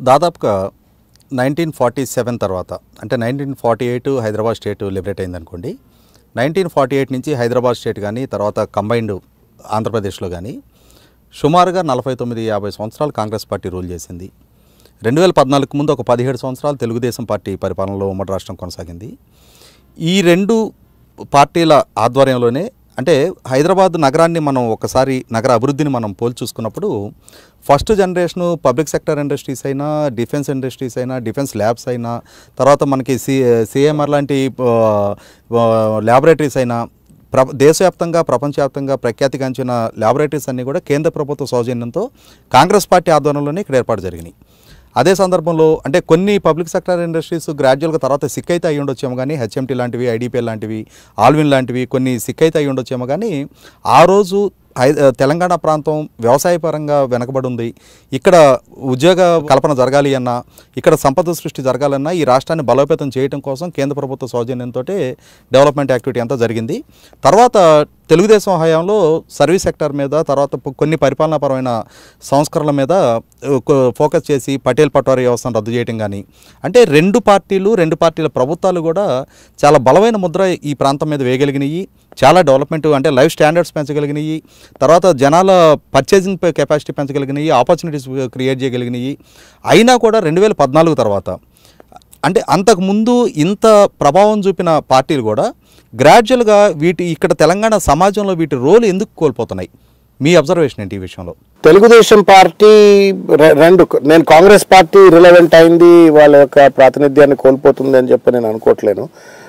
దాదాపుగా nineteen forty seven తర్వాత అంటే nineteen forty eight Hyderabad state liberate అయిందనుకోండి నైన్టీన్ ఫార్టీ ఎయిట్ నుంచి హైదరాబాద్ స్టేట్ కానీ తర్వాత కంబైన్డ్ ఆంధ్రప్రదేశ్లో కానీ సుమారుగా నలభై తొమ్మిది యాభై సంవత్సరాలు కాంగ్రెస్ పార్టీ రూల్ చేసింది రెండు వేల పద్నాలుగు ముందు ఒక పదిహేడు సంవత్సరాలు తెలుగుదేశం పార్టీ పరిపాలనలో ఉమ్మడి రాష్ట్రం కొనసాగింది ఈ రెండు పార్టీల ఆధ్వర్యంలోనే అంటే హైదరాబాద్ నగరాన్ని మనం ఒకసారి నగర అభివృద్ధిని మనం పోల్చి చూసుకున్నప్పుడు first generation public sector industries అయినా డిఫెన్స్ ఇండస్ట్రీస్ అయినా డిఫెన్స్ ల్యాబ్స్ అయినా తర్వాత మనకి సి సిఎంఆర్ లాంటి ల్యాబొరేటరీస్ అయినా ప్ర దేశవ్యాప్తంగా ప్రపంచవ్యాప్తంగా ప్రఖ్యాతిగాంచిన ల్యాబొరేటరీస్ అన్నీ కూడా కేంద్ర ప్రభుత్వ సౌజన్యంతో కాంగ్రెస్ పార్టీ ఆధ్వర్యంలోనే ఇక్కడ ఏర్పాటు జరిగినాయి అదే సందర్భంలో అంటే కొన్ని పబ్లిక్ సెక్టర్ ఇండస్ట్రీస్ గ్రాడ్యువల్గా తర్వాత సిక్ అయితే అయ్యి ఉండొచ్చేమో కానీ హెచ్ఎంటీ లాంటివి ఐడిపిఎల్ లాంటివి ఆల్విన్ లాంటివి కొన్ని సిక్ అయితే అయ్యి ఉండొచ్చేమో కానీ ఆ రోజు హై తెలంగాణ ప్రాంతం వ్యవసాయపరంగా వెనకబడి ఉంది ఇక్కడ ఉద్యోగ కల్పన జరగాలి అన్నా ఇక్కడ సంపద సృష్టి జరగాలన్నా ఈ రాష్ట్రాన్ని బలోపేతం చేయడం కోసం కేంద్ర ప్రభుత్వ సౌజన్యంతో డెవలప్మెంట్ యాక్టివిటీ అంతా జరిగింది తర్వాత తెలుగుదేశం హయాంలో సర్వీస్ సెక్టర్ మీద తర్వాత పొ- కొన్ని పరిపాలనాపరమైన సంస్కరణల మీద ఆ, కొ- ఫోకస్ చేసి పటేల్ పట్వారీ వ్యవస్థను రద్దు చేయడం కానీ అంటే రెండు పార్టీలు రెండు పార్టీల ప్రభుత్వాలు కూడా చాలా బలమైన ముద్ర ఈ ప్రాంతం మీద వేయగలిగినాయి చాలా డెవలప్మెంట్ అంటే లైఫ్ స్టాండర్డ్స్ పెంచగలిగినాయి తర్వాత జనాల పర్చేసింగ్ కెపాసిటీ పెంచగలిగినాయి ఆపర్చునిటీస్ క్రియేట్ చేయగలిగినాయి అయినా కూడా రెండు వేల పద్నాలుగు తర్వాత అంటే అంతకుముందు ఇంత ప్రభావం చూపిన పార్టీలు కూడా గ్రాడ్యువల్గా వీటి ఇక్కడ తెలంగాణ సమాజంలో వీటి రోల్ ఎందుకు కోల్పోతున్నాయి మీ అబ్జర్వేషన్ ఏంటి ఈ విషయంలో తెలుగుదేశం పార్టీ రె- రెండు నేను కాంగ్రెస్ పార్టీ రిలవెంట్ అయింది వాళ్ళ యొక్క ప్రాతినిధ్యాన్ని కోల్పోతుంది అని చెప్పి నేను అనుకోవట్లేను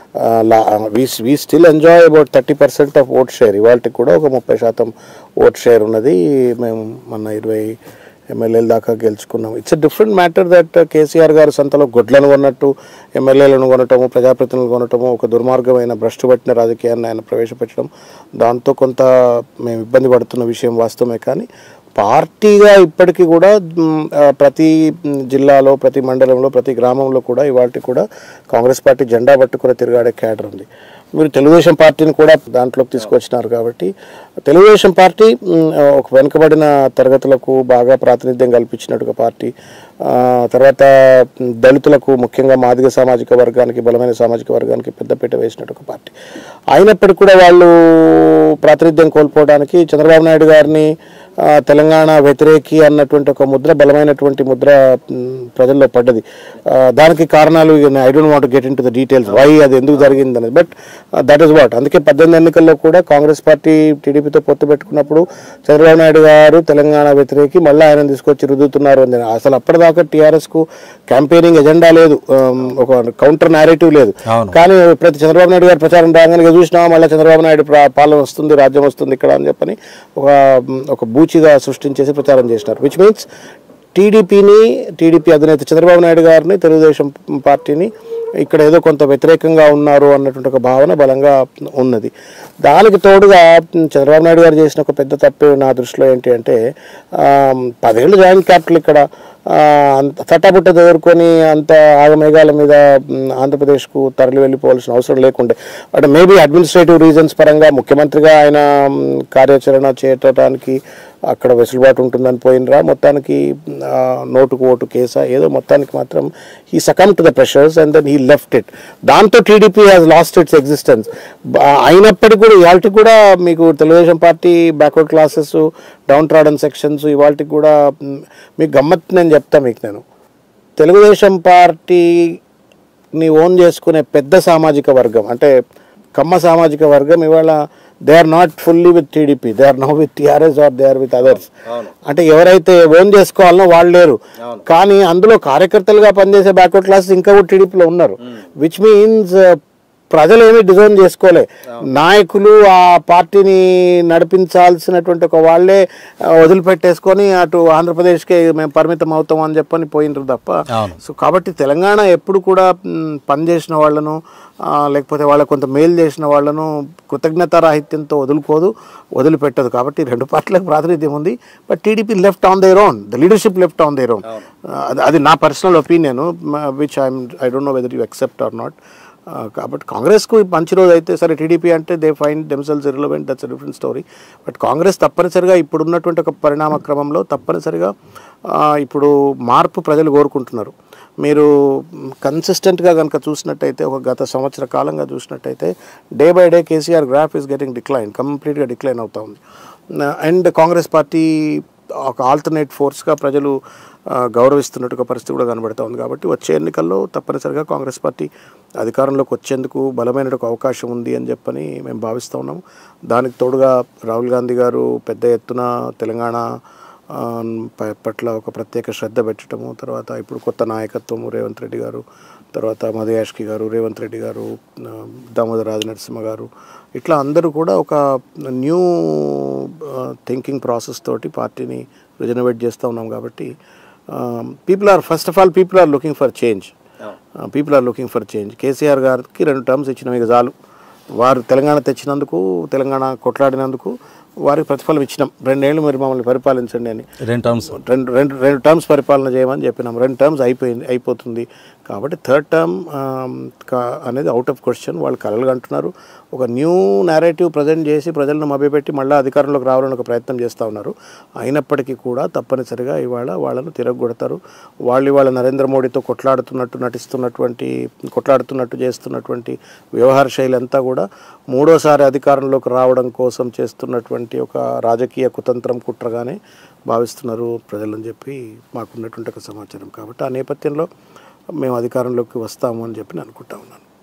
we still enjoy about thirty percent of vote share ఇవాళకి కూడా ఒక ముప్పై శాతం ఓట్ షేర్ ఉన్నది మేము మొన్న ఇరవై ఎమ్మెల్యేల దాకా గెలుచుకున్నాం it's different matter that KCR garu సంతలో గొడ్లను కొన్నట్టు ఎమ్మెల్యేలను కొనటము ప్రజాప్రతినిధులు కొనటము ఒక దుర్మార్గమైన భ్రష్టు పట్టిన రాజకీయాన్ని ఆయన ప్రవేశపెట్టడం దాంతో కొంత మేము ఇబ్బంది పడుతున్న విషయం వాస్తవమే కానీ పార్టీగా ఇప్పటికీ కూడా మ్, ఆ, ప్రతి మ్, జిల్లాలో ప్రతి మండలంలో ప్రతి గ్రామంలో కూడా ఇవాళ కూడా కాంగ్రెస్ పార్టీ జెండా పట్టుకుని తిరిగాడే క్యాడర్ ఉంది మీరు తెలుగుదేశం పార్టీని కూడా దాంట్లోకి తీసుకొచ్చినారు కాబట్టి తెలుగుదేశం పార్టీ మ్, ఒక వెనుకబడిన తరగతులకు బాగా ప్రాతినిధ్యం కల్పించినట్టుగా పార్టీ ఆ, తర్వాత మ్, దళితులకు ముఖ్యంగా మాదిగ సామాజిక వర్గానికి బలమైన సామాజిక వర్గానికి పెద్దపీట వేసినట్టు ఒక పార్టీ అయినప్పటికీ కూడా వాళ్ళు ప్రాతినిధ్యం కోల్పోవడానికి చంద్రబాబు నాయుడు గారిని ఆ, తెలంగాణ వ్యతిరేకి అన్నటువంటి ఒక ముద్ర బలమైనటువంటి ముద్ర మ్, ప్రజల్లో పడ్డది ఆ, దానికి కారణాలు I don't want get into the details why అది ఎందుకు జరిగింది అనేది బట్ దట్ ఈస్ వాట్ అందుకే పద్దెనిమిది ఎన్నికల్లో కూడా కాంగ్రెస్ పార్టీ టీడీపీతో పొత్తు పెట్టుకున్నప్పుడు చంద్రబాబు నాయుడు గారు తెలంగాణ వ్యతిరేకి మళ్ళీ ఆయన తీసుకొచ్చి రుద్దుతున్నారు అని అసలు అప్పటిదాకా టీఆర్ఎస్ కు క్యాంపెయినింగ్ ఎజెండా లేదు ఆమ్, ఒక కౌంటర్ నేరేటివ్ లేదు అవును. కానీ ప్రతి చంద్రబాబు నాయుడు గారి ప్రచారం రాగానే ఇక చూసినా మళ్ళీ చంద్రబాబు నాయుడు ప్రా- పాలన వస్తుంది రాజ్యం వస్తుంది ఇక్కడ అని చెప్పని ఒక ఒక బూచిగా సృష్టించేసి ప్రచారం చేసినారు విచ్ మీన్స్ టీడీపీని టీడీపీ అధినేత చంద్రబాబు నాయుడు గారిని తెలుగుదేశం పార్టీని ఇక్కడ ఏదో కొంత వ్యతిరేకంగా ఉన్నారు అన్నటువంటి ఒక భావన బలంగా ఉన్నది దానికి తోడుగా చంద్రబాబు నాయుడు గారు చేసిన ఒక పెద్ద తప్పు నా దృష్టిలో ఏంటి అంటే ఆ, పదేళ్ళు జాయింట్ క్యాపిటల్ ఇక్కడ ఆ, అంత తట్టబుట్ట ఎదుర్కొని అంత ఆగమేఘాల మీద మ్, ఆంధ్రప్రదేశ్కు తరలి వెళ్ళిపోవాల్సిన అవసరం లేకుండే అంటే మేబీ అడ్మినిస్ట్రేటివ్ రీజన్స్ పరంగా ముఖ్యమంత్రిగా ఆయన మ్, కార్యాచరణ చేయటానికి అక్కడ వెసులుబాటు ఉంటుందని పోయినరా మొత్తానికి ఆ, నోటుకు ఓటు కేసా ఏదో మొత్తానికి మాత్రం ఈ succumb to the pressures and then he left it దాంతో TDP has lost its existence అయినప్పటికీ కూడా ఇవాళకి కూడా మీకు Telugu Desam party backward classes down trodden sections ఇవాళకి కూడా మ్, మీకు గమ్మత్ నేను చెప్తా మీకు నేను తెలుగుదేశం పార్టీని ఓన్ చేసుకునే పెద్ద సామాజిక వర్గం అంటే కమ్మ సామాజిక వర్గం ఇవాళ they are not fully with TDP they are no with TRS or they are with others అంటే ఎవరైతే ఓన్ చేసుకోవాలనో వాళ్ళు లేరు కానీ అందులో కార్యకర్తలుగా పనిచేసే బ్యాక్వర్డ్ క్లాసెస్ ఇంకా కూడా టీడీపీలో ఉన్నారు విచ్ మీన్స్ ప్రజలు ఏమీ డిజైన్ చేసుకోలే నాయకులు ఆ పార్టీని నడిపించాల్సినటువంటి ఒక వాళ్ళే ఆ, వదిలిపెట్టేసుకొని అటు ఆంధ్రప్రదేశ్కే మేము పరిమితం అవుతాం అని చెప్పని పోయినరు తప్ప అవును. సో కాబట్టి తెలంగాణ ఎప్పుడు కూడా మ్, పనిచేసిన వాళ్ళను ఆ, లేకపోతే వాళ్ళకు కొంత మేలు చేసిన వాళ్ళను కృతజ్ఞతారాహిత్యంతో వదులుకోదు వదిలిపెట్టదు కాబట్టి రెండు పార్టీలకు ప్రాతినిధ్యం ఉంది but TDP left on their own the leadership left on their own అది నా personal opinion which I I don't know whether you accept or not ఆ, కాబట్టి కాంగ్రెస్కు మంచి రోజు అయితే సరే టీడీపీ అంటే they find themselves irrelevant that's different story but Congress తప్పనిసరిగా ఇప్పుడున్నటువంటి ఒక పరిణామ క్రమంలో తప్పనిసరిగా ఆ, ఇప్పుడు మార్పు ప్రజలు కోరుకుంటున్నారు మీరు కన్సిస్టెంట్గా కనుక చూసినట్టయితే ఒక గత సంవత్సర కాలంగా చూసినట్టయితే day by day KCR graph is getting decline కంప్లీట్గా డిక్లైన్ అవుతా ఉంది అండ్ కాంగ్రెస్ పార్టీ ఒక ఆల్టర్నేట్ ఫోర్స్గా ప్రజలు ఆ, గౌరవిస్తున్నట్టు ఒక పరిస్థితి కూడా కనబడుతూ ఉంది కాబట్టి వచ్చే ఎన్నికల్లో తప్పనిసరిగా కాంగ్రెస్ పార్టీ అధికారంలోకి వచ్చేందుకు బలమైన ఒక అవకాశం ఉంది అని చెప్పని మేము భావిస్తూ ఉన్నాము దానికి తోడుగా రాహుల్ గాంధీ గారు పెద్ద ఎత్తున తెలంగాణ ఆ, ప- పట్ల ఒక ప్రత్యేక శ్రద్ధ పెట్టడము తర్వాత ఇప్పుడు కొత్త నాయకత్వము రేవంత్ రెడ్డి గారు తర్వాత మధుయాష్కి గారు రేవంత్ రెడ్డి గారు ఆ, దామోదర రాజ నరసింహ గారు ఇట్లా అందరూ కూడా ఒక న్యూ థింకింగ్ ప్రాసెస్ తోటి పార్టీని రిజనవేట్ చేస్తూ ఉన్నాం కాబట్టి people are first of all people are looking for change people are looking for change KCR garu రెండు టర్మ్స్ ఇచ్చిన ఇక చాలు వారు తెలంగాణ తెచ్చినందుకు తెలంగాణ కొట్లాడినందుకు వారికి ప్రతిఫలం ఇచ్చినాం రెండేళ్ళు మీరు మమ్మల్ని పరిపాలించండి అని రెండు టర్మ్స్ రెండు రెండు రెండు టర్మ్స్ పరిపాలన చేయమని చెప్పినాం రెండు టర్మ్స్ అయిపోయింది అయిపోతుంది కాబట్టి థర్డ్ టర్మ్ అనేది అవుట్ ఆఫ్ క్వశ్చన్ వాళ్ళు కలలు అంటున్నారు ఒక న్యూ నేరేటివ్ ప్రజెంట్ చేసి ప్రజలను మభ్యపెట్టి మళ్ళీ అధికారంలోకి రావాలని ఒక ప్రయత్నం చేస్తూ ఉన్నారు అయినప్పటికీ కూడా తప్పనిసరిగా ఇవాళ వాళ్ళను తిరగొడతారు వాళ్ళు ఇవాళ నరేంద్ర మోడీతో కొట్లాడుతున్నట్టు నటిస్తున్నటువంటి కొట్లాడుతున్నట్టు చేస్తున్నటువంటి వ్యవహార శైలి అంతా కూడా మూడోసారి అధికారంలోకి రావడం కోసం చేస్తున్నటువంటి ఒక రాజకీయ కుతంత్రం కుట్రగానే భావిస్తున్నారు ప్రజలని చెప్పి మాకున్నటువంటి ఒక సమాచారం కాబట్టి ఆ నేపథ్యంలో మేము అధికారంలోకి వస్తాము అని చెప్పి నేను అనుకుంటా ఉన్నాను